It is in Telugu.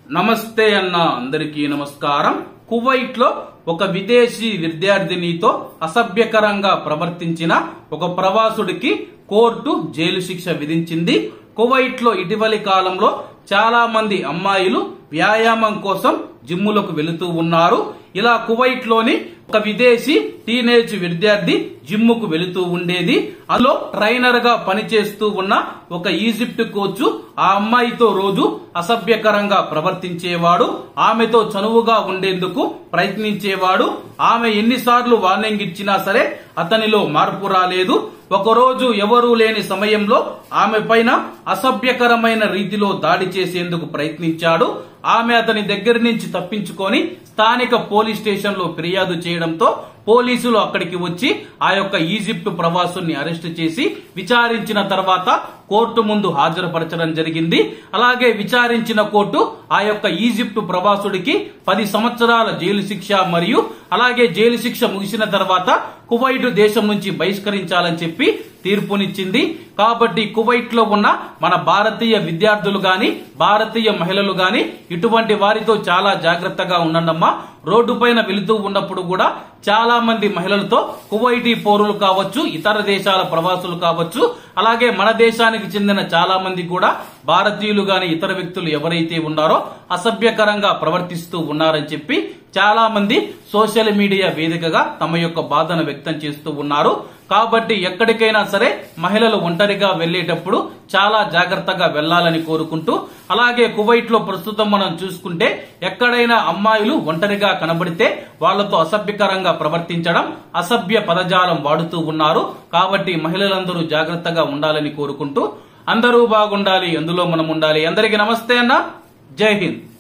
నమస్తే అన్న అందరికీ నమస్కారం కువైట్ లో ఒక విదేశీ విద్యార్థినితో అసభ్యకరంగా ప్రవర్తించిన ఒక ప్రవాసుడికి కోర్టు జైలు శిక్ష విధించింది కువైట్ లో ఇటీవలి కాలంలో చాలా మంది అమ్మాయిలు వ్యాయామం కోసం జిమ్ములకు వెళుతూ ఉన్నారు ఇలా కువైట్ లోని ఒక విదేశీ టీనేజ్ విద్యార్థి జిమ్ముకు వెళుతూ ఉండేది అందులో ట్రైనర్ గా పనిచేస్తూ ఉన్న ఒక ఈజిప్ట్ కోచ్ ఆ అమ్మాయితో రోజు అసభ్యకరంగా ప్రవర్తించేవాడు ఆమెతో చనువుగా ఉండేందుకు ప్రయత్నించేవాడు ఆమె ఎన్నిసార్లు వార్నింగ్ ఇచ్చినా సరే అతనిలో మార్పు రాలేదు ఒకరోజు ఎవరూ లేని సమయంలో ఆమె పైన అసభ్యకరమైన రీతిలో దాడి చేసేందుకు ప్రయత్నించాడు ఆమె అతని దగ్గర నుంచి తప్పించుకొని స్థానిక పోలీస్ స్టేషన్ లో ఫిర్యాదు చేయడంతో పోలీసులు అక్కడికి వచ్చి ఆ యొక్క ఈజిప్ట్ ప్రవాసుని అరెస్ట్ చేసి విచారించిన తర్వాత కోర్టు ముందు హాజరుపరచడం జరిగింది అలాగే విచారించిన కోర్టు ఆ యొక్క ఈజిప్ట్ ప్రవాసుడికి పది సంవత్సరాల జైలు శిక్ష మరియు అలాగే జైలు శిక్ష ముగిసిన తర్వాత కువైట్ దేశం నుంచి బహిష్కరించాలని చెప్పి తీర్పునిచ్చింది కాబట్టి కువైట్ లో ఉన్న మన భారతీయ విద్యార్థులు గాని భారతీయ మహిళలు గాని ఇటువంటి వారితో చాలా జాగ్రత్తగా ఉండండమ్మా రోడ్డు పైన వెళుతూ ఉన్నప్పుడు కూడా చాలా మంది మహిళలతో కువైటీ పౌరులు కావచ్చు ఇతర దేశాల ప్రవాసులు కావచ్చు అలాగే మన దేశానికి చెందిన చాలా మంది కూడా భారతీయులు గాని ఇతర వ్యక్తులు ఎవరైతే ఉన్నారో అసభ్యకరంగా ప్రవర్తిస్తూ ఉన్నారని చెప్పి చాలా మంది సోషల్ మీడియా వేదికగా తమ యొక్క బాధను వ్యక్తం చేస్తూ ఉన్నారు కాబట్టి ఎక్కడికైనా సరే మహిళలు ఒంటరిగా వెళ్లేటప్పుడు చాలా జాగ్రత్తగా వెళ్లాలని కోరుకుంటూ అలాగే కువైట్ లో ప్రస్తుతం మనం చూసుకుంటే ఎక్కడైనా అమ్మాయిలు ఒంటరిగా కనబడితే వాళ్లతో అసభ్యకరంగా ప్రవర్తించడం అసభ్య పదజాలం వాడుతూ ఉన్నారు కాబట్టి మహిళలందరూ జాగ్రత్తగా ఉండాలని కోరుకుంటూ అందరూ బాగుండాలి అందులో మనం ఉండాలి అందరికీ నమస్తే అన్న జై హింద్